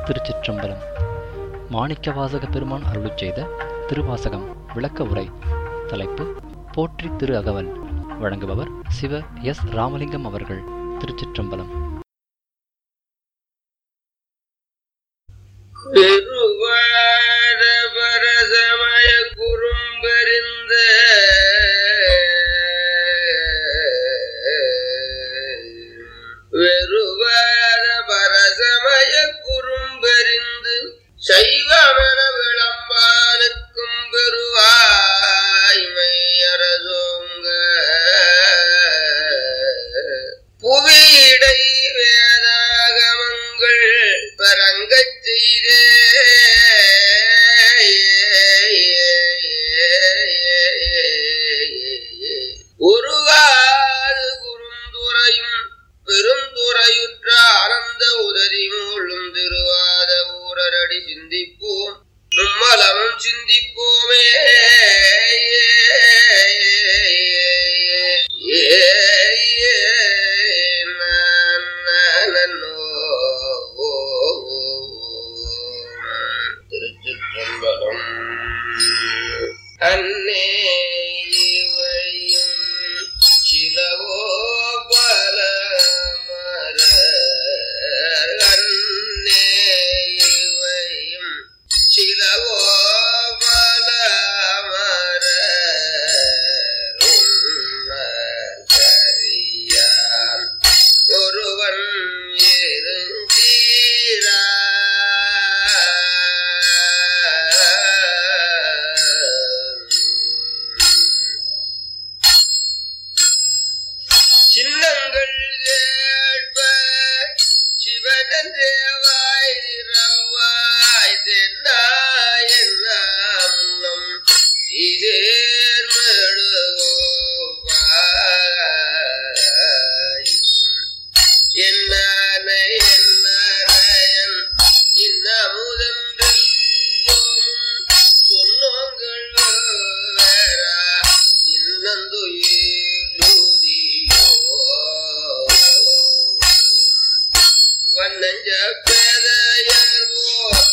திருச்சிற்றம்பலம் மாணிக்கவாசக பெருமான் அருளிச் செய்த திருவாசகம் விளக்க உரை தலைப்பு போற்றி திரு அகவல் வழங்குபவர் சிவ எஸ் ராமலிங்கம் அவர்கள் திருச்சிற்றம்பலம் பெருவாத பரசமய குறும்பெறிந்த வெறுவாத பரசமய குறும்பெறிந்து சைவமன விளம்பானுக்கும் பெருவாய்மை அரசோங்க புவியிடை வேதாகமங்கள் பரங்கச் செய்தே ஒருவாறு குறுந்துரையும் பெருந்துரையுற்ற ஆனந்த உதவி மூழும் திருவாத ஊரரடி சிந்திப்போம் மும்மலமும் சிந்திப்போமே திருச்சிற்றம்பலம் அன்னே இவையும் சிலவோ பல மர அன்னே இவையும் சிலவோ பல மர உன்னதறியான் ஒருவன் இருந்தீரா சின்னங்கள் கேட்ப சிவனந்தேவாய் ரவாய் தென்னாய் என்னம் இதேர்மெழுவாய் என்னானை என்னாரையன் இன்னமுதன்றெல்லோமும் சொன்னோங்கள் வேறா இன்னந்துயிலுதியோ வண்ணஞ்ச பேதையர்வோ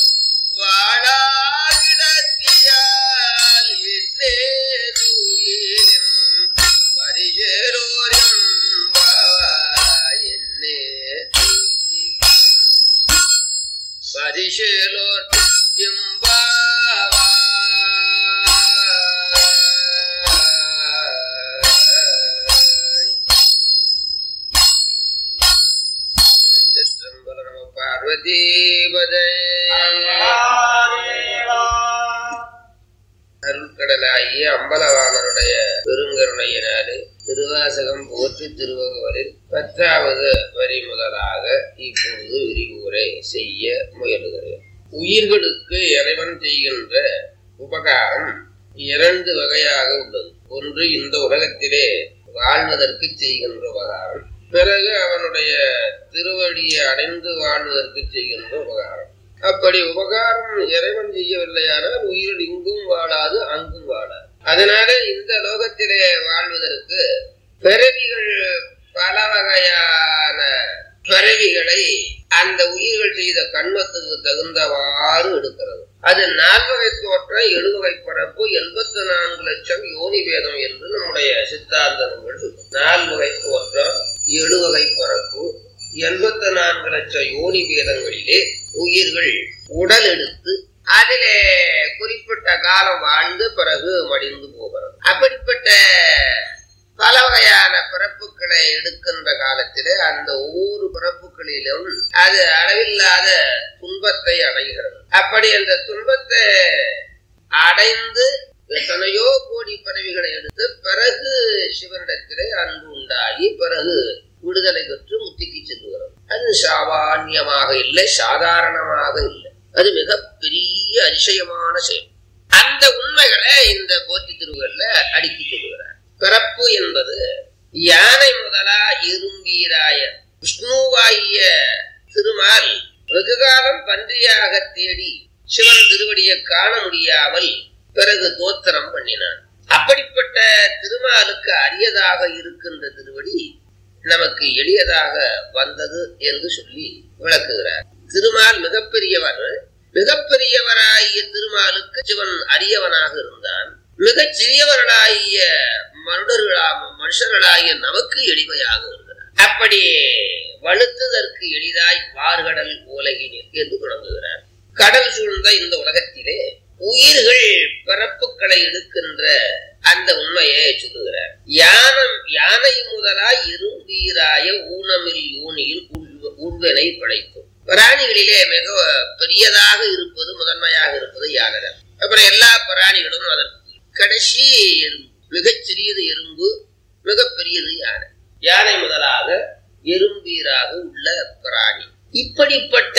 வாழாகிடத்தியால் என்னேதுயிலும் பரிசேரோரும் என்னே பரிசேலோர் பார்வதீபதே அருட்கடலாகிய அம்பலவாணருடைய பெருங்கருணையினாலே திருவாசகம் போற்றி திருவகவலில் பத்தாவது வரி முதலாக இப்பொழுது விரிவுரை செய்ய முயலுகிறேன் உயிர்களுக்கு இறைவன் செய்கின்ற உபகாரம் இரண்டு வகையாக உள்ளது ஒன்று இந்த உலகத்திலே வாழ்வதற்கு செய்கின்ற உபகாரம் பிறகு அவனுடைய திருவடியை அடைந்து வாழ்வதற்கு செய்கின்ற உபகாரம் அப்படி உபகாரம் இறைவன் செய்யவில்லையானால் உயிர் இங்கும் வாழாது அங்கும் வாழாது அதனால இந்த லோகத்திலே வாழ்வதற்கு பிறவிகள் பல வகையான பிறவிகளை அந்த உயிர்கள் செய்த கண்மத்துக்கு தகுந்தவாறு எடுக்கிறது அது நால்வகை தோற்றம் எழுவகை பரப்பு எண்பத்தி நான்கு லட்சம் யோனி வேதம் என்று நம்முடைய சித்தாந்த நூல்கள் இருக்கு. நால்வகை தோற்றம் எழுவகை பரப்பு எண்பத்தி நான்கு லட்சம் யோனி வேதங்களிலே உயிர்கள் உடல் எடுத்து அதிலே குறிப்பிட்ட காலம் வாழ்ந்து பிறகு மடிந்து போகிறது அப்படிப்பட்ட பல வகையான பிறப்புகளை எடுக்கின்ற காலத்திலே அந்த ஒவ்வொரு பிறப்புகளிலும் அது அளவில்லாத துன்பத்தை அடைகிறது அப்படி அந்த துன்பத்தை அடைந்து எத்தனையோ கோடி பறவைகளை எடுத்து பிறகு சிவனிடத்திலே அன்பு உண்டாகி பிறகு விடுதலை பெற்று முத்திக்கு செல்லுகிறது அது சாமான்யமாக இல்லை சாதாரணமாக இல்லை அது மிக பெரிய அதிசயமான செயல் அந்த உண்மைகளை இந்த போற்றி திருவுகள்ல அடுக்கி சொல்லுகிறார் பிறப்பு என்பது யானை முதலா இரும்பீராய விஷ்ணுவாகிய திருமால் வெகுகாலம் பன்றியாக தேடி சிவன் திருவடியை காண முடியாமல் பிறகு தோத்திரம் பண்ணினான் அப்படிப்பட்ட திருமாலுக்கு அரியதாக இருக்கின்ற திருவடி நமக்கு எளியதாக வந்தது என்று சொல்லி விளக்குகிறார் திருமால் மிகப்பெரியவர் மிகப்பெரியவராகிய திருமாலுக்கு சிவன் அரியவனாக இருந்தான் மிகச் சிறியவர்களாகிய மனுடர்களாம் மனுஷர்களாகிய நமக்கு எளிமையாக இருக்கிறார் அப்படி வலுத்துதற்கு எளிதாய் வார்கடல் உலகினில் என்று தொடங்குகிறார் கடல் சூழ்ந்த இந்த உலகத்திலே உயிர்கள் பிறப்புகளை எடுக்கின்ற அந்த உண்மையை சொல்லுகிறார் யானம் யானை முதலாய் இரும்பீராய ஊனமில் யூனியில் உள்- உள்வினை படைக்கும் பிராணிகளிலே மிக பெரியதாக இருப்பது முதன்மையாக இருப்பது யானைதான் அப்புறம் எல்லா பிராணிகளும் அதற்கு கடைசி எறும்பு மிகச் சிறியது எறும்பு மிகப் பெரியது யானை யானை முதலாக எறும்பீராக உள்ள பிராணி இப்படிப்பட்ட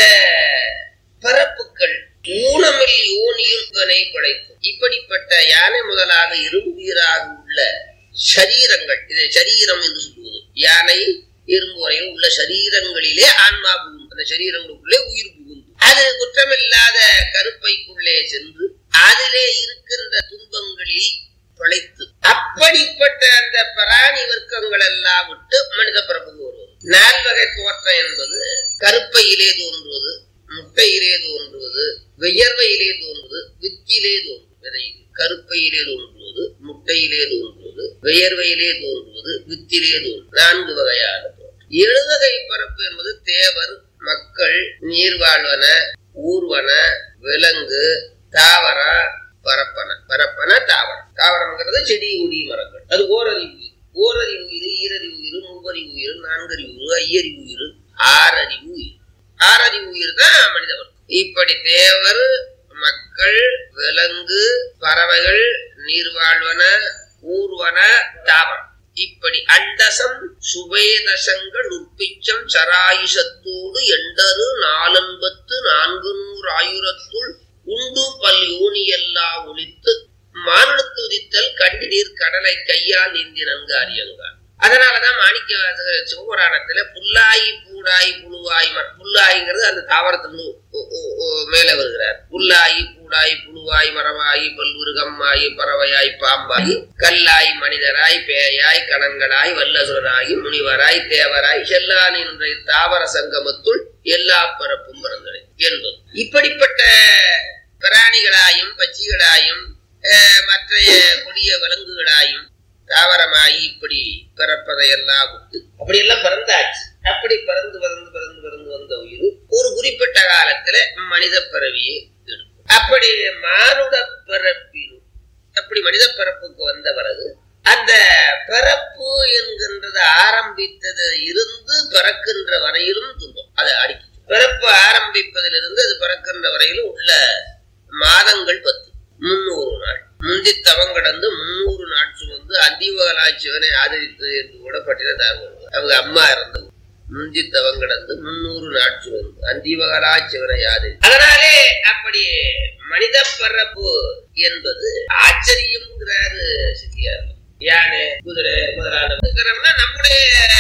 பிறப்புகள் ஊனமில் யோனியுற்பனை படைக்கும் இப்படிப்பட்ட யானை முதலாக இரும்பீராக உள்ள சரீரங்கள் இதை சரீரம் என்று சொல்லுவது யானை எறும்பு வரையில் உள்ள சரீரங்களிலே ஆன்மா புகும் அந்த சரீரங்களுக்குள்ளே உயிர் புகுந்து அது குற்றமில்லாத கருப்பைக்குள்ளே சென்று அதிலே இருக்கின்ற துன்பங்களில் பிழைத்து அப்படிப்பட்ட அந்த பிராணி வர்க்கங்கள் எல்லாம் விட்டு மனித பிறப்புக்கு வருவது நால்வகை தோற்றம் என்பது கருப்பையிலே தோன்றுவது முட்டையிலே தோன்றுவது வியர்வையிலே தோன்றுவது வித்திலே தோன்றுவது விதையில் கருப்பையிலே தோன்றுவது முட்டையிலே தோன்றுவது வியர்வையிலே தோன்றுவது வித்திலே தோன்றுவது நான்கு வகையான தோற்றம் எழுவகை பிறப்பு என்பது தேவர் மக்கள் நீர்வாழ்வன ஊர்வன விலங்கு தாவரம் பரப்பன பரப்பன தாவரம் தாவரம்ங்கிறது செடி கொடி மரங்கள் அது ஓரறி உயிர் ஓரறி உயிர் ஈரறி உயிர் மூவறி உயிர் நான்கறி உயிர் ஐயறி உயிர் ஆறறி உயிர் ஆறறி உயிர் தான் மனித வர்க்கம் இப்படி தேவர் மக்கள் விலங்கு பறவைகள் நீர்வாழ்வன ஊர்வன தாவரம் இப்படி அண்டசம் சுபேதசங்கள் உற்பிச்சம் சராயுஷத்தோடு எண்டரு நாலன்பத்து நான்கு நூறு ஆயுரத்துள் உண்டு பல் யோனியெல்லா ஒழித்து மானுடத்து உதித்தல் கண்டிடீர் கடலை கையால் நீந்தி நன்கு அறியங்கார் அதனாலதான் மாணிக்க வாசகர் சிவபுராணத்துல புல்லாயி பூடாய் புழுவாய் ம- புல்லாய்ங்கிறது அந்த தாவரத்துல மேல வருகிறார் புல்லாயி பூடாய் புழுவாய் மரமாயி பல்விருகம்மாயி பறவையாய் பாம்பாய் கல்லாய் மனிதராய் பேயாய் கணங்களாய் வல்லசுரனாகி முனிவராய் தேவராய் செல்லா நின்ற தாவர சங்கமத்துள் எல்லா பரப்பும் பிறந்தது என்பது இப்படிப்பட்ட பிராணிகளாயும் பட்சிகளாயும் அஹ், மற்றைய கொடிய விலங்குகளாயும் தாவரமாயி இப்படி பிறப்பதையெல்லாம் விட்டு அப்படியெல்லாம் பிறந்தாச்சு அப்படி பிறந்து பிறந்து பிறந்து பிறந்து வந்த உயிர் ஒரு குறிப்பிட்ட காலத்துல மனித பிறவியை எடுக்கும் அப்படி மானுட பிறப்பில் அப்படி மனித பிறப்புக்கு வந்த பிறகு அந்த பிறப்பு என்கின்றது ஆரம்பித்தது இருந்து பிறக்கின்ற வரையிலும் துன்பம் அதை அடிக்கும் பிறப்பு ஆரம்பிப்பதிலிருந்து அது பிறக்கின்ற வரையிலும் உள்ள மாதங்கள் பத்து முன்னூறு நாள் முந்தி தவம் கடந்து முன்னூறு நாள் சுமந்து அந்திவகலாட்சிவனை ஆதரித்தது என்று கூட பட்டினத்தார் வருவார். அவங்க அம்மா இருந்தது முந்தி தவம் கடந்து முன்னூறு நாள் சுமந்து அந்திவகலாட்சிவனை ஆதரி அதனாலே அப்படி மனித பிறப்பு என்பது ஆச்சரியம்ங்கிறாரு சித்தியார் யானை குதிரை முதலான இருக்கிறோம்னா நம்முடைய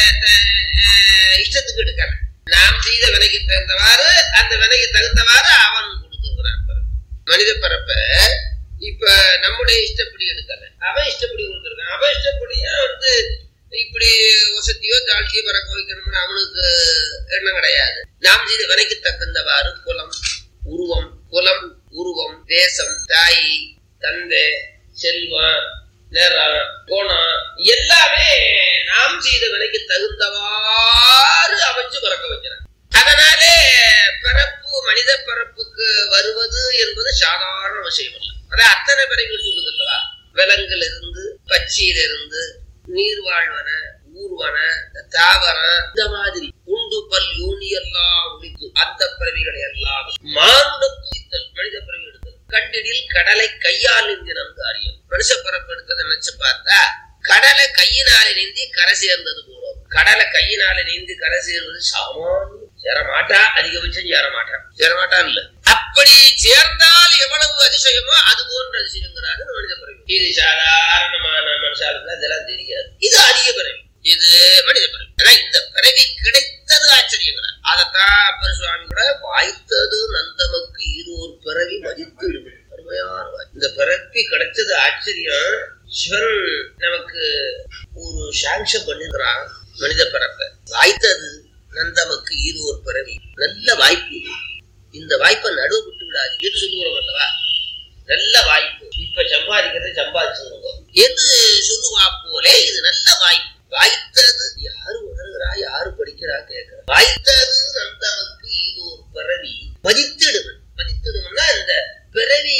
அஹ், இஷ்டத்துக்கு எடுக்கலாம் நாம் செய்த விலைக்கு தகுந்தவாறு அந்த விலைக்கு தகுந்தவாறு அவன் கொடுத்துருக்கிறான் பிறப்பு. மனித பிறப்ப இப்ப நம்முடைய இஷ்டப்படி எடுக்கல அவன் இஷ்டப்படி கொடுத்துருக்கான் அவன் இஷ்டப்படியா வந்து இப்படி வசதியோ தாழ்ச்சியோ பறக்க வைக்கணும்னு அவனுக்கு எண்ணம் கிடையாது நாம் செய்த விலைக்கு தகுந்தவாறு குலம் உருவம் குலம் உருவம் தேசம் தாய் தந்தை செல்வம் நிறம் கோணம் எல்லாமே நாம் செய்த விலைக்கு தகுந்தவாறு அமைச்சு பிறக்க வைக்கிறான் அதனாலே பிறப்பு மனித பிறப்புக்கு வருவது என்பது சாதாரண விஷயம் அல்ல அதான் அத்தனை பிறகு சொல்லுது அல்லவா விலங்குல இருந்து பச்சையில இருந்து நீர்வாழ்வன ஊர்வன தாவரம் இந்த மாதிரி உண்டு பல் யூனி எல்லாம் ஒழித்து அந்த பிறவிகளை எல்லாம் மானுடத்து இத்தல் மனித பிறவி எடுத்தல் கண்டிடில் கடலை கையால் நீந்தி நன்கு அறியும் மனுஷ பிறப்பு எடுத்ததை நினைச்சு பார்த்தா கடலை கையினால நீந்தி கரை சேர்ந்தது போல கடலை கையினால நீந்தி கரை சேர்வது சாமானியம் சேரமாட்டா அதிகபட்சம் சேரமாட்டான் சேரமாட்டான் இல்ல அப்படி சேர்ந்தால் எவ்வளவு அதிசயமோ அது போன்ற அதிசயங்கிறாரு மனித பிறவி இது சாதாரணமான மனுஷாளுக்கு அதெல்லாம் தெரியாது இது அதிக பிறவி இது மனித பிறவி ஆனா இந்த பிறவி கிடைத்தது ஆச்சரியங்கிறார் அதத்தான் அப்பர் சுவாமி கூட வாய்த்தது நந்தமக்கு இது ஒரு பிறவி மதித்து இடுவது. அருமையான வாக்கு. இந்த பிறப்பி கிடைச்சது ஆச்சரியம் சிவன் நமக்கு ஒரு சாங்ஷன் பண்ணிருக்கிறான் மனித பிறப்ப வாய்த்தது நந்தமக்கு இது ஒரு பிறவி நல்ல வாய்ப்பு இது. இந்த வாய்ப்பை நடுவு விட்டு விடாது என்று சொல்லுகிறோம் அல்லவா நல்ல வாய்ப்பு இப்ப சம்பாதிக்கிறத சம்பாதிச்சுங்க என்று சொல்லுவா போலே இது நல்ல வாய்ப்பு வாய்த்தது யாரு உணர்கிறா யாரு படிக்கிறா கேட்கிறா வாய்த்தது நந்தமக்கு இது ஒரு பிறவி மதித்திடுவன் மதித்திடுவன்னா இந்த பிறவி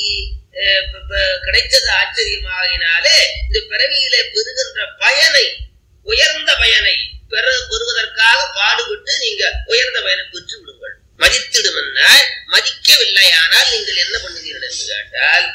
அஹ், ப- ப- கிடைத்தது ஆச்சரியமாகினாலே இந்த பிறவியிலே பெறுகின்ற பயனை உயர்ந்த பயனை பெற பெறுவதற்காக பாடுபட்டு நீங்க உயர்ந்த பயனை பெற்று விடுங்கள் மதித்திடுமென்னால் மதிக்கவில்லையானால் நீங்கள் என்ன பண்ணுவீர்கள் என்று கேட்டால்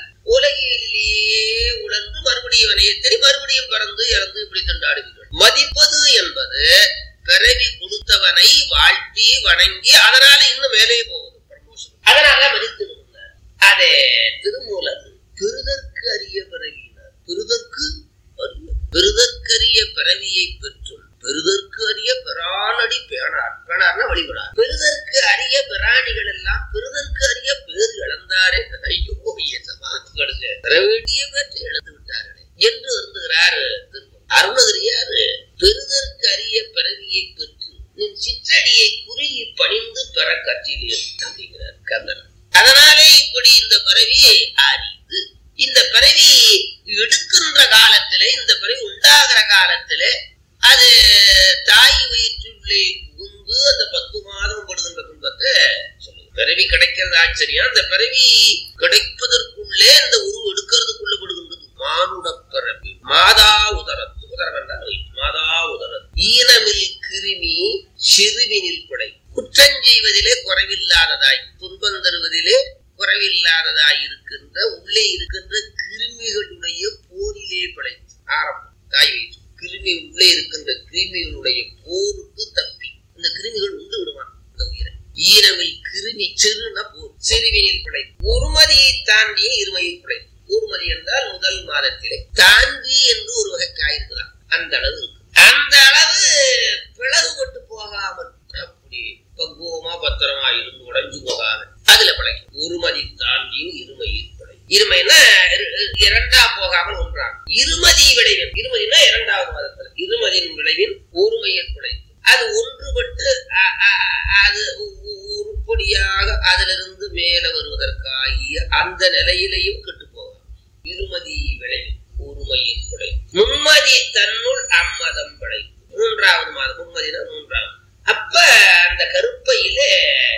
உலகிலேயே உழந்து மறுபடியும் வினையத்தை மறுபடியும் பிறந்து இறந்து இப்படி திண்டாடுவீர்கள் மதிப்பது என்பது பிறவி கொடுத்தவனை வாழ்த்தி வணங்கி அதனால இன்னும் மேலே போவது promotion. அதனால மதித்திடுமென்றார் அதே திருமூலர் பெருதற்கு அரிய பிறவியினர் பெருதற்கு அரிய பெருதற்கரிய பிறவியை பெற்றும் பெருதற்கு அரிய பிரானடி பேணார் பேணார்னா வழிபடார் பெருதற்கு அரிய பிராணிகள் எல்லாம் பெருதற்கு அரிய பேர் இழந்தாரே ஐயோ என்னமா கடுங்க பெற வேண்டிய பேற்றை இழந்து விட்டார்களே என்று வருந்துகிறார் திருமூலர். அருணகிரியார் பெருதற்கு அரிய பிறவியை பெற்று நின் சிற்றடியை குறுகி பணிந்து பெற கற்றிலேன் அப்படிங்கிறார் கந்தன் அதனாலே இப்படி இந்த பிறவி ஆறியது இந்த பிறவி எடுக்கின்ற காலத்திலே இந்த பிறவி உண்டாகிற காலத்திலே அது தாய் வயிற்றுள்ளே புகுந்து அந்த பத்து மாதம் படுகின்ற துன்பத்தை சொல்லுது பிறவி கிடைக்கிறது ஆச்சரியம் அந்த பிறவி கிடைப்பதற்குள்ளே அந்த உருவு எடுக்கிறதுக்குள்ள படுகின்றது மானுட பிறவி மாதா உதரத்து உதரம் என்றால் வயிற்று. மாதா உதரத்து ஈனமில் கிருமி சிறுவினில் பிழை குற்றம் செய்வதிலே குறைவில்லாததாய் துன்பம் தருவதிலே குறைவில்லாததாய் இருக்கின்ற உள்ளே இருக்கின்ற கிருமிகளுடைய போரிலே பிழைத்து ஆரம்பம் தாய் வயிற்று கிருமி உள்ளே இருக்கின்ற கிருமிகளுடைய போருக்கு தப்பி இந்த கிருமிகள் உண்டு விடுவான் இந்த உயிரை ஈரவில் கிருமி சிறுன போர் சிறுவினில் பிழை ஒருமதியை தாண்டிய இருமையில் பிழை ஒருமதி என்றால் முதல் மாதத்திலே தாண்டி என்று ஒரு வகை காயிருக்கலாம் அந்த அளவு இருக்கு அந்த அளவு பிளவுபட்டு போகாமல் அப்படி பக்குவமா பத்திரமா இருந்து உடைஞ்சு போகாம அதுல பிழைக்கும் ஒருமதி தாண்டியும் இருமையில் பிழை இருமைன்னா இரு- இரண்டாம் போகாமல் ஒன்றாம் இருமதி விளைவின் இருமதினா இரண்டாவது மாதத்துல இருமதியின் விளைவின் ஒருமையில் பிழை அது ஒன்றுபட்டு அ- அ- அது உ- உ- உருப்படியாக அதிலிருந்து மேல வருவதற்காகிய அந்த நிலையிலையும் கெட்டு போகும் இருமதி விளைவின் ஒருமையின் பிழை மும்மதி தன்னுள் அம்மதம் பிழை மூன்றாவது மாதம் மும்மதினா மூன்றாவது அப்ப அந்த கருப்பையிலே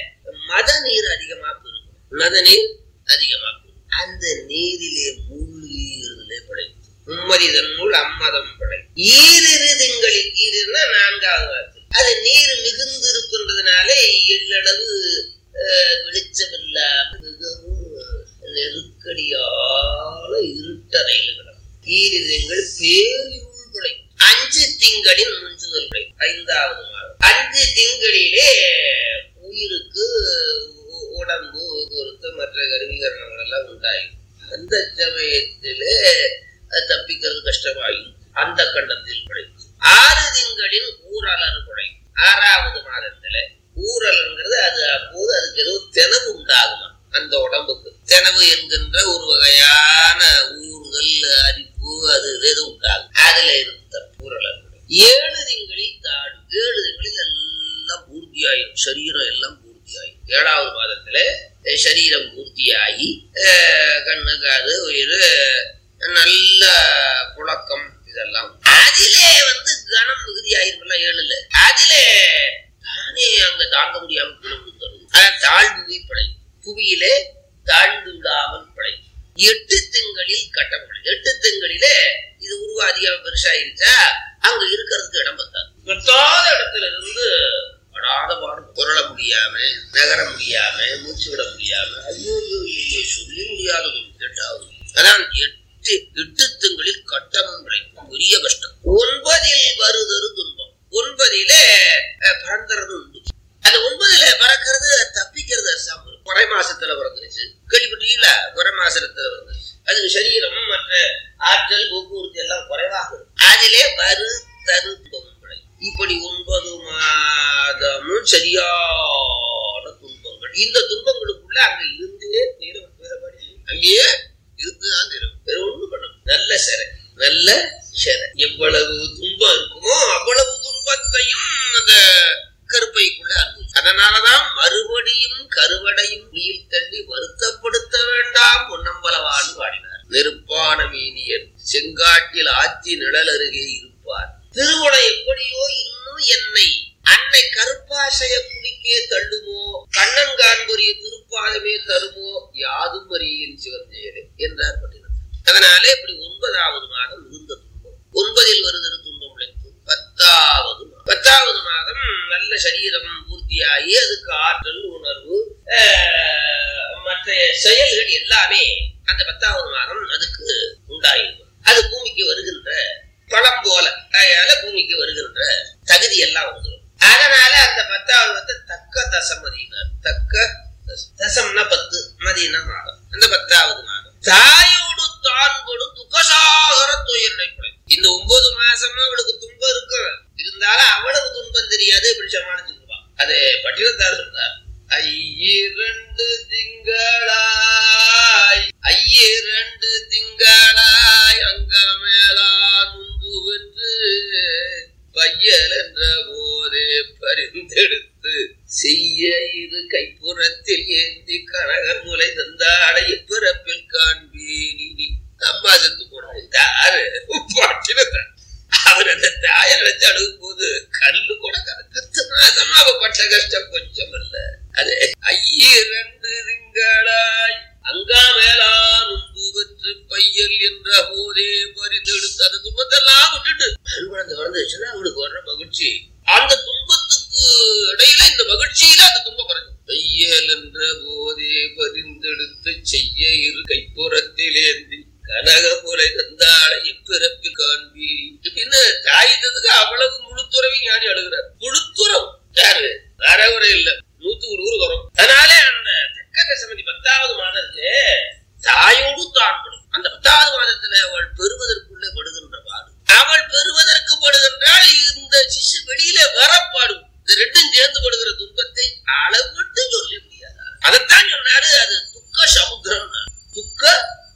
மத நீர் அதிகமா பெருகும் மத நீர் அதிகமா பெருகும் அந்த நீரிலே மூழ்கிலே பிழைத்து மும்மதி தன்னுள் அம்மதம் பிழை ஈரிரு திங்களில் ஈருன்னா நான்காவது வார்த்தை அது நீர் மிகுந்து இருக்கின்றதுனாலே எள்ளளவு அஹ், வெளிச்சமில்லாம மிகவும் நெருக்கடியான இருட்டறையில் கிடக்கும் ஈரிதங்கள் பேரிருள் பிழை அஞ்சு திங்களின் முஞ்சுதல் பிழை ஐந்தாவது மாதம் அஞ்சு திங்களிலே உயிருக்கு உ- உடம்பு பொறுத்த மற்ற கருவிகரணங்கள் எல்லாம் உண்டாயும் அந்த சமயத்திலே அது தப்பிக்கிறது கஷ்டமாயும் அந்த கண்டத்தில் பிழைத்து ஆறு திங்களின் ஊரலர் குறை ஆறாவது மாதத்துல ஊரலங்கிறது அது அப்போது அதுக்கு ஏதோ தெனவு உண்டாகுமா அந்த உடம்புக்கு தெனவு என்கின்ற ஒரு வகையான ஊறுதல் அரிப்பு அது இது ஏதோ உண்டாகும் அதுல இருந்த ஊரலர் குறை ஏழு திங்களில் தாடு ஏழு திங்களில் எல்லாம் பூர்த்தியாயிரும் சரீரம் எல்லாம் பூர்த்தியாயிரும் ஏழாவது மாதத்துல அஹ், சரீரம் பூர்த்தியாகி அஹ், கண்ணு காது உயிர் நல்ல புழக்கம் இதெல்லாம் அதிலே வந்து கனம் மிகுதியாயிருக்குல்ல ஏழுல அதிலே தானே அங்க தாங்க முடியாம கீழே விழுந்தது அதான் தாழ்வு பிழை புவியிலே தாழ்ந்து விடாமல் பிழை எட்டு திங்களில் கட்டப்படை எட்டு திங்களிலே இது உருவாதியா பெருசாயிருச்சா அங்க இருக்கிறதுக்கு இடம் பத்தாது பத்தாத இடத்துல இருந்து படாத பாடு புரள முடியாம நகர முடியாம மூச்சு விட முடியாம ஐயோ ஐயோ, ஐயோ, சொல்லி முடியாதது எட்டாவது அதான் எட்டு எட்டு திங்களில் கட்டமும் விளைக்கும் பெரிய கஷ்டம் ஒன்பதில் வருதரு துன்பம் ஒன்பதிலே அஹ், பறந்துறது உண்டு அது ஒன்பதுல பறக்கிறது தப்பிக்கிறது அசாம குறை மாசத்துல பிறந்துருச்சு கேள்விப்பட்டீங்களா குறை மாசத்துல பிறந்துருச்சு அதுக்கு சரீரம் மற்ற ஆற்றல் போக்குவரத்து எல்லாம் குறைவாக இருக்கும். அதிலே வரு தரு துன்பம் விளை. இப்படி ஒன்பது மாதமும் சரியான துன்பங்கள் இந்த துன்பங்களுக்குள்ள அங்க இருந்தே நீரம் வேறுபடி அங்கேயே இருந்துதான் தீரும் வேற ஒண்ணும் பண்ண முடியாது. நல்ல சிறை நல்ல சிறை எவ்வளவு துன்பம் இருக்குமோ அவ்வளவு துன்பத்தையும் அந்த கருப்பைக்குள்ள அனுபவிச்சு அதனாலதான் மறுபடியும் கருவடையும் நீல் தள்ளி வருத்தப்படுத்த வேண்டாம் பொன்னம்பலவான் பாடினார் நெருப்பான மீனியன் செங்காட்டில் ஆத்தி நிழல் அருகே இருப்பார் திருவுளை எப்படியோ இன்னும் என்னை அன்னை கருப்பாசைய குடிக்கே தள்ளுமோ கண்ணன் காண்புரிய திருப்பாதமே தருமோ யாதும் அறியின் சிவஞ்செயலே என்றார் பட்டினம் அதனாலே இப்படி ஒன்பதாவது மாதம் மிகுந்த துன்பம் ஒன்பதில் வருகிற துன்பம் உழைத்து பத்தாவது மாதம். பத்தாவது மாதம் நல்ல சரீரம் பூர்த்தியாகி அதுக்கு ஆற்றல் உணர்வு ஆஹ், மற்ற செயல்கள் எல்லாமே அந்த பத்தாவது மாதம் அதுக்கு உண்டாயிருக்கும் அது பூமிக்கு வருகின்ற பழம் போல அதனால பூமிக்கு வருகின்ற தகுதி எல்லாம் வந்துடும் அதனால அந்த பத்தாவது வந்து தக்க தசமதியினர் தக்க தசம். தசம்னா பத்து மதினா மாதம் அந்த பத்தாவது மாதம் தாயோடு தான் கொடு துக்கசாகர துயரை இந்த ஒன்பது மாசமா அவளுக்கு துன்பம் இருக்கும் இருந்தாலும் அவ்வளவு துன்பம் தெரியாது இப்படி சமாளிச்சுக்குவான் அது பட்டினத்தார் சொன்னார் ஐயிரண்டு திங்களாய் ஐயிரண்டு திங்களாய் அங்க மேலான் முன்பு வென்று பையல் என்ற போதே பரிந்தெடுத்து செய்ய இரு கைப்புறத்தில் ஏந்தி கனகர் முலை தந்தாடை பிறப்பில் காண்பேனி நீ அம்மா செத்து போனாரு தாரு பட்டினத்தார் அவர் அந்த தாயை நினைச்சு அழுகும் போது கல்லு கூட கர- பத்து மாசமா அவ பட்ட கஷ்டம் கொஞ்சம் இல்ல அது ஐயிரண்டு திங்களாய் அங்கா மேலான் உண்டு பெற்று பையல் என்ற போதே பறிந்தெடுத்து அந்த துன்பத்தெல்லாம் விட்டுட்டு பெண் குழந்தை வளர்ந்துச்சுன்னா அவளுக்கு வர்ற மகிழ்ச்சி அந்த துன்பத்துக்கு இடையில இந்த மகிழ்ச்சியில அந்த துன்பம் குறைஞ்சு பையல் என்ற போதே பரிந்தெடுத்து செய்ய இரு கைப்புறத்தில் ஏந்தி கனக முறை தந்தாளை இப்பிறப்பில் காண்பி அப்படின்னு தாயிட்டதுக்கு அவ்வளவு முழுத்துறவி ஞானி அழுகிறார் முழுத்துறம் யாரு வரவுரை இல்ல நூத்துக்கு நூறு வரும் அதனாலே அந்த தக்க தசமதி பத்தாவது மாதத்திலே தாயோடு தான் படும் அந்த பத்தாவது மாதத்துல அவள் பெறுவதற்குள்ளே படுகின்ற பாடு அவள் பெறுவதற்கு படுகின்றால் இந்த சிசு வெளியில வரப்பாடும் இந்த ரெண்டும் சேர்ந்து படுகிற துன்பத்தை அளவிட்டு சொல்ல முடியாது அதைத்தான் சொன்னாரு அது துக்க சமுத்திரம் துக்க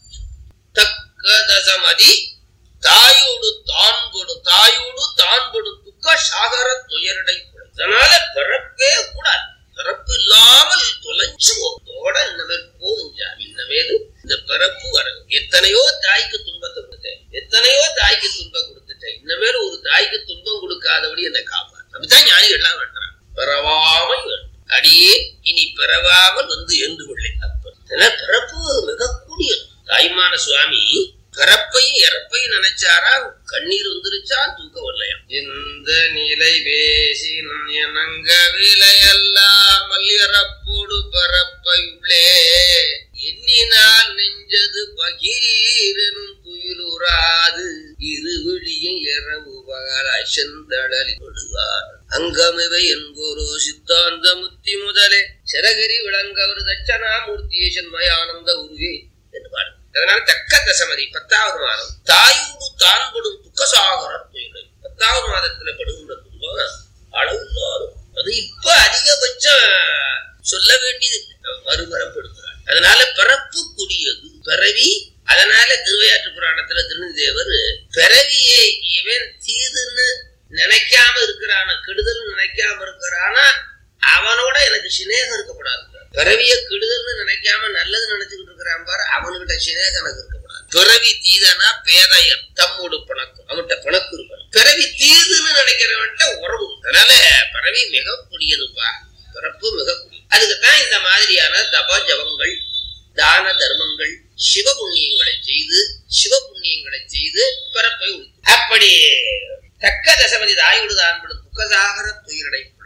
தக்க தசமதி தாயோடு தான் படும் தாயோடு தான் படும் துக்க சாகர துயரடை குலை. அதனால பிறப்பே கூடாது பிறப்பு இல்லாமல் தொலைஞ்சு போதோட இனிமேல் போதும் ஜாமி இனிமேல் இந்த பிறப்பு வரும் எத்தனையோ தாய்க்கு துன்பத்தை கொடுத்தேன் எத்தனையோ தாய்க்கு துன்பம் கொடுத்துட்டேன் இனிமேல் ஒரு தாய்க்கு துன்பம் கொடுக்காதபடி என்னை காப்பார் அப்படித்தான் ஞானிகள் எல்லாம் வேண்டாம் பிறவாமல் வேண்டும் அடியே இனி பிறவாமல் வந்து என்று கொள்ளை அப்ப ஏன்னா பிறப்பு மிக கூடியது தாய்மான சுவாமி பிறப்பையும் இறப்பையும் நினைச்சாரா கண்ணீர் வந்துருச்சா தூக்க வரலையாம் இந்த நிலை பேசினும் எனங்க விலையல்லாமல் இறப்போடு பரப்பை உள்ளே எண்ணினால் நெஞ்சது பகீரெனும் துயிலுறாது இருவிழியும் இரவு பகலாய் செந்தழலில் விடுவார் அங்கமிவை என்போரோ சித்தாந்த முத்தி முதலே சிறகிரி விளங்கவர் தட்சணாமூர்த்தியே சென்மயானந்த உருவே என்று பாடு அதனால தக்க தசமதி பத்தாவது மாதம் தாயோடு தான் படும் துக்கசாகர துயரம் பத்தாவது மாதத்துல படுகின்ற துன்பம் அளவில்லாரும் அது இப்ப அதிகபட்சம் சொல்ல வேண்டியது இல்லை. மறுபரப்படுத்துறார் அதனால பிறப்பு கூடியது பிறவி அதனால திருவையாற்று புராணத்துல திருநந்தேவர் பிறவியை இவன் தீதுன்னு நினைக்காம இருக்கிறான கெடுதல் நினைக்காம இருக்கிறானா அவனோட எனக்கு சிநேகம் இருக்கப்படாது பிறவிய கெடுதல்னு நினைக்காம நல்லது நினைச்சுக்கிட்டு இருக்கிறான் பாரு அவனுகிட்ட சிநேகம் எனக்கு இருக்கப்படாது பிறவி தீதனா பேதையன் தம்மோடு பணக்கும் அவன்கிட்ட பணக்கு இருக்கணும் பிறவி தீதுன்னு நினைக்கிறவன்ட்ட உறவு அதனால பிறவி மிக கூடியதுப்பா பிறப்பு மிக கூடியது அதுக்குத்தான் இந்த மாதிரியான தப ஜபங்கள் தான தர்மங்கள் சிவ புண்ணியங்களை செய்து சிவ புண்ணியங்களை செய்து பிறப்பை உண்டு அப்படி தக்க தசமதி தாயுடு தான் துக்கசாகர துயிரடை